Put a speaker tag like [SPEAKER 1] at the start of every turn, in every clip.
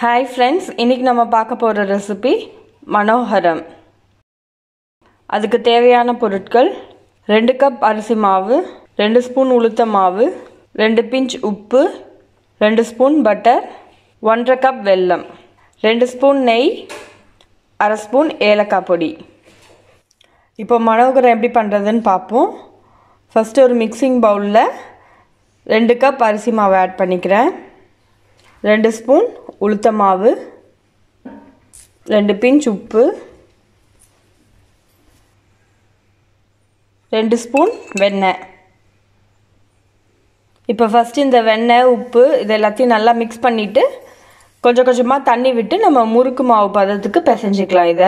[SPEAKER 1] hi friends இன்றைக்கி நம்ம பார்க்க போகிற ரெசிபி மனோகரம் அதுக்கு தேவையான பொருட்கள் ரெண்டு கப் அரிசி மாவு ரெண்டு ஸ்பூன் உளுத்த மாவு ரெண்டு பிஞ்ச் உப்பு ரெண்டு ஸ்பூன் பட்டர் ஒன்றரை கப் வெல்லம் ரெண்டு ஸ்பூன் நெய் அரை ஸ்பூன் ஏலக்காய் பொடி இப்போ மனோகரம் எப்படி பண்ணுறதுன்னு பார்ப்போம் ஃபஸ்ட்டு ஒரு மிக்சிங் பவுலில் ரெண்டு கப் அரிசி மாவு ஆட் பண்ணிக்கிறேன் ரெண்டு ஸ்பூன் உளுத்த மாவு ரெண்டு பிஞ்ச் உப்பு ரெண்டு ஸ்பூன் வெண்ணெய் இப்போ ஃபஸ்ட்டு இந்த வெண்ணெய் உப்பு இது எல்லாத்தையும் நல்லா மிக்ஸ் பண்ணிவிட்டு கொஞ்சம் கொஞ்சமாக தண்ணி விட்டு நம்ம முறுக்கு மாவு பதத்துக்கு பிசைஞ்சிக்கலாம் இதை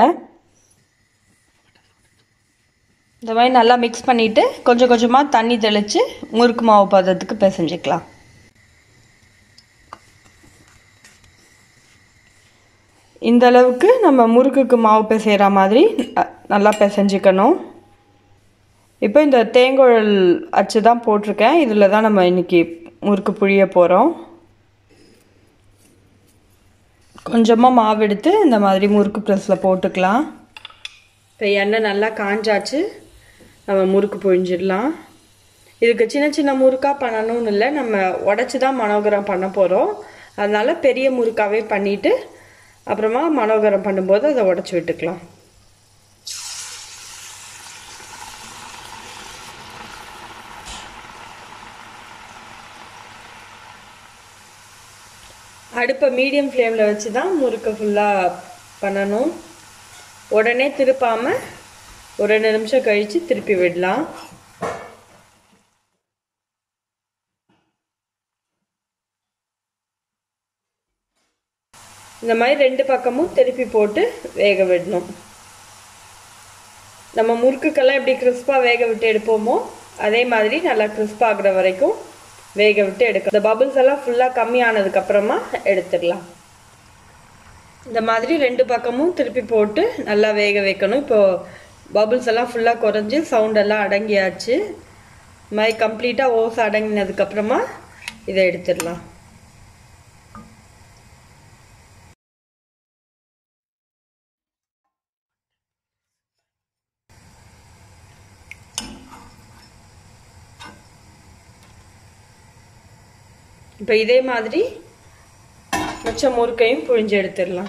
[SPEAKER 1] இந்த மாதிரி நல்லா மிக்ஸ் பண்ணிவிட்டு கொஞ்சம் கொஞ்சமாக தண்ணி தெளித்து முறுக்கு மாவு பதத்துக்கு பிசைஞ்சிக்கலாம் இந்த அளவுக்கு நம்ம முறுக்குக்கு மாவு பிசைகிற மாதிரி நல்லா பிசைஞ்சிக்கணும் இப்போ இந்த தேங்குழல் அச்சு தான் போட்டிருக்கேன் இதில் தான் நம்ம இன்றைக்கி முறுக்கு புழிய போகிறோம் கொஞ்சமாக மாவு எடுத்து இந்த மாதிரி முறுக்கு ப்ரெஸ்ஸில் போட்டுக்கலாம் இப்போ எண்ணெய் நல்லா காஞ்சாச்சு நம்ம முறுக்கு புழிஞ்சிடலாம் இதுக்கு சின்ன சின்ன முறுக்காக பண்ணணும்னு இல்லை நம்ம உடச்சி தான் மனோகரம் பண்ண போகிறோம் அதனால் பெரிய முறுக்காகவே பண்ணிவிட்டு அப்புறமா மனோகரம் பண்ணும்போது அதை உடச்சி விட்டுக்கலாம் அடுப்பை மீடியம் ஃப்ளேமில் வச்சு தான் முறுக்கை ஃபுல்லாக பண்ணணும் உடனே திருப்பாமல் ஒரு ரெண்டு நிமிஷம் கழித்து திருப்பி விடலாம் இந்த மாதிரி ரெண்டு பக்கமும் திருப்பி போட்டு வேக விடணும் நம்ம முறுக்குக்கெல்லாம் எப்படி கிறிஸ்பாக வேக விட்டு எடுப்போமோ அதே மாதிரி நல்லா கிறிஸ்பாகிற வரைக்கும் வேக விட்டு எடுக்க இந்த பபுள்ஸ் எல்லாம் ஃபுல்லாக கம்மியானதுக்கப்புறமா எடுத்துடலாம் இந்த மாதிரி ரெண்டு பக்கமும் திருப்பி போட்டு நல்லா வேக வைக்கணும் இப்போது பபுள்ஸ் எல்லாம் ஃபுல்லாக குறைஞ்சி சவுண்டெல்லாம் அடங்கியாச்சு இது மாதிரி கம்ப்ளீட்டாக ஓஸ் அடங்கினதுக்கப்புறமா இதை எடுத்துடலாம் இப்போ இதே மாதிரி மிச்ச முறுக்கையும் புழிஞ்சு எடுத்துடலாம்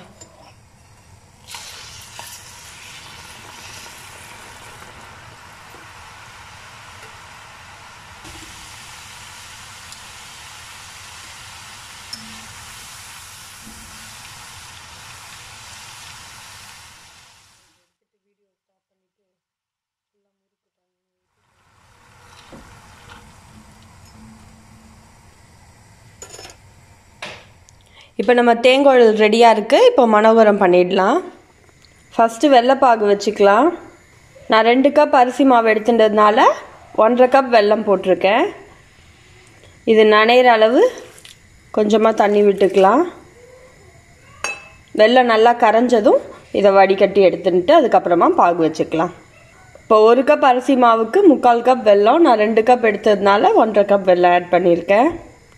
[SPEAKER 1] இப்போ நம்ம தேங்குழல் ரெடியாக இருக்குது இப்போ மனோகரம் பண்ணிடலாம் ஃபஸ்ட்டு வெள்ளைப்பாகு வச்சுக்கலாம் நான் ரெண்டு கப் அரிசி மாவு எடுத்துட்டதுனால ஒன்றரை கப் வெல்லம் போட்டிருக்கேன் இது நனைகிற அளவு கொஞ்சமாக தண்ணி விட்டுக்கலாம் வெல்லம் நல்லா கரைஞ்சதும் இதை வடிகட்டி எடுத்துட்டு அதுக்கப்புறமா பாகு வச்சுக்கலாம் இப்போ ஒரு கப் அரிசி மாவுக்கு முக்கால் கப் வெல்லம் நான் ரெண்டு கப் எடுத்ததுனால ஒன்றரை கப் வெல்லம் ஆட் பண்ணியிருக்கேன்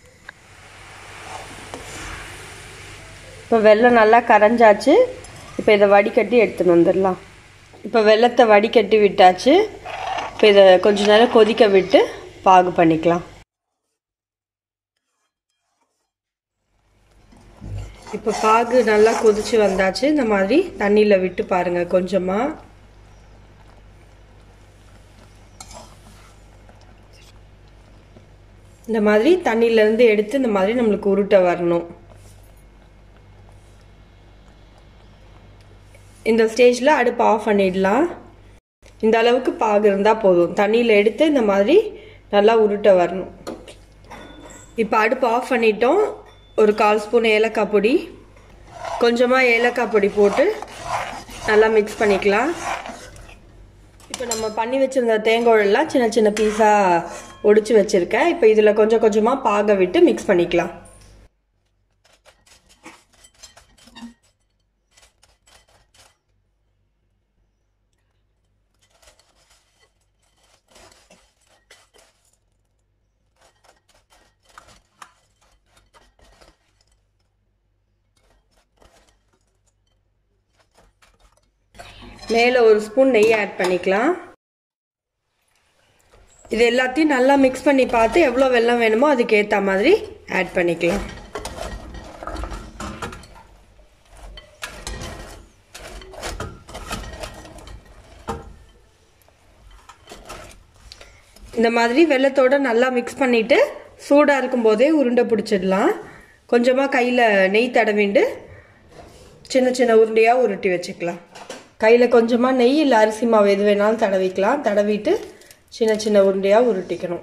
[SPEAKER 1] இப்போ வெள்ளம் நல்லா கரைஞ்சாச்சு இப்போ இதை வடிகட்டி எடுத்துன்னு வந்துடலாம் இப்போ வெள்ளத்தை வடிகட்டி விட்டாச்சு இப்போ இதை கொஞ்ச நேரம் கொதிக்க விட்டு பாகு பண்ணிக்கலாம் இப்போ பாகு நல்லா கொதிச்சு வந்தாச்சு இந்த மாதிரி தண்ணியில் விட்டு பாருங்கள் கொஞ்சமாக இந்த மாதிரி தண்ணியிலேருந்து எடுத்து இந்த மாதிரி நம்மளுக்கு உருட்டை வரணும் இந்த ஸ்டேஜில் அடுப்பு ஆஃப் பண்ணிடலாம் இந்த அளவுக்கு பாகு இருந்தால் போதும் தண்ணியில் எடுத்து இந்த மாதிரி நல்லா உருட்ட வரணும் இப்போ அடுப்பு ஆஃப் பண்ணிட்டோம் ஒரு கால் ஸ்பூன் ஏலக்காய் பொடி கொஞ்சமாக ஏலக்காய் பொடி போட்டு நல்லா மிக்ஸ் பண்ணிக்கலாம் இப்போ நம்ம பண்ணி வச்சுருந்த தேங்காயெல்லாம் சின்ன சின்ன பீஸாக ஒடிச்சு வச்சுருக்கேன் இப்போ இதில் கொஞ்சம் கொஞ்சமாக பாக விட்டு மிக்ஸ் பண்ணிக்கலாம் மேலே ஒரு ஸ்பூன் நெய் ஆட் பண்ணிக்கலாம் இது எல்லாத்தையும் நல்லா மிக்ஸ் பண்ணி பார்த்து எவ்வளோ வெல்லம் வேணுமோ அதுக்கு ஏற்ற மாதிரி ஆட் பண்ணிக்கலாம் இந்த மாதிரி வெள்ளத்தோட நல்லா மிக்ஸ் பண்ணிவிட்டு சூடாக இருக்கும்போதே உருண்டை பிடிச்சிடலாம் கொஞ்சமாக கையில் நெய் தடவிண்டு சின்ன சின்ன உருண்டையாக உருட்டி வச்சுக்கலாம் கையில் கொஞ்சமாக நெய் இல்லை அரிசி மாவு எது வேணாலும் தடவிக்கலாம் தடவிட்டு சின்ன சின்ன உருண்டையாக உருட்டிக்கணும்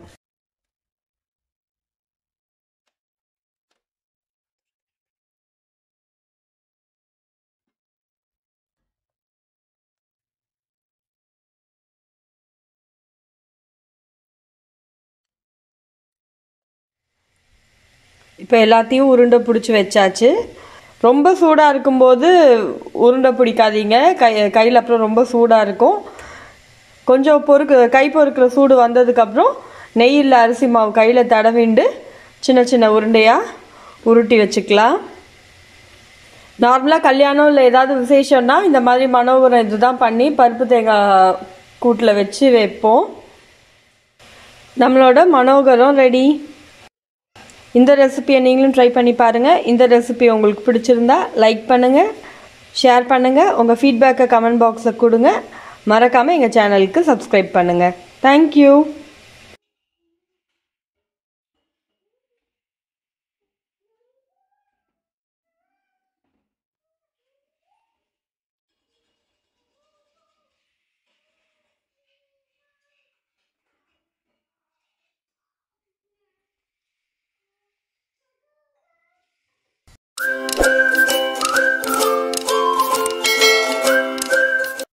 [SPEAKER 1] இப்போ எல்லாத்தையும் உருண்டை பிடிச்சி வச்சாச்சு ரொம்ப சூடாக இருக்கும்போது உருண்டை பிடிக்காதீங்க கை கையில் அப்புறம் ரொம்ப சூடாக இருக்கும் கொஞ்சம் பொறுக்கு கை பொறுக்கிற சூடு வந்ததுக்கப்புறம் நெய்யில் அரிசி மாவு கையில் தடவிண்டு சின்ன சின்ன உருண்டையாக உருட்டி வச்சுக்கலாம் நார்மலாக கல்யாணம் இல்லை ஏதாவது விசேஷம்னா இந்த மாதிரி மனோகரம் இதுதான் பண்ணி பருப்பு தேங்காய் கூட்டில் வச்சு வைப்போம் நம்மளோட மனோகரம் ரெடி இந்த ரெசிபியை நீங்களும் ட்ரை பண்ணி பாருங்கள் இந்த ரெசிபி உங்களுக்கு பிடிச்சிருந்தா லைக் பண்ணுங்கள் ஷேர் பண்ணுங்கள் உங்கள் ஃபீட்பேக்கை கமெண்ட் பாக்ஸில் கொடுங்க மறக்காமல் எங்கள் சேனலுக்கு சப்ஸ்கிரைப் பண்ணுங்கள் தேங்க்யூ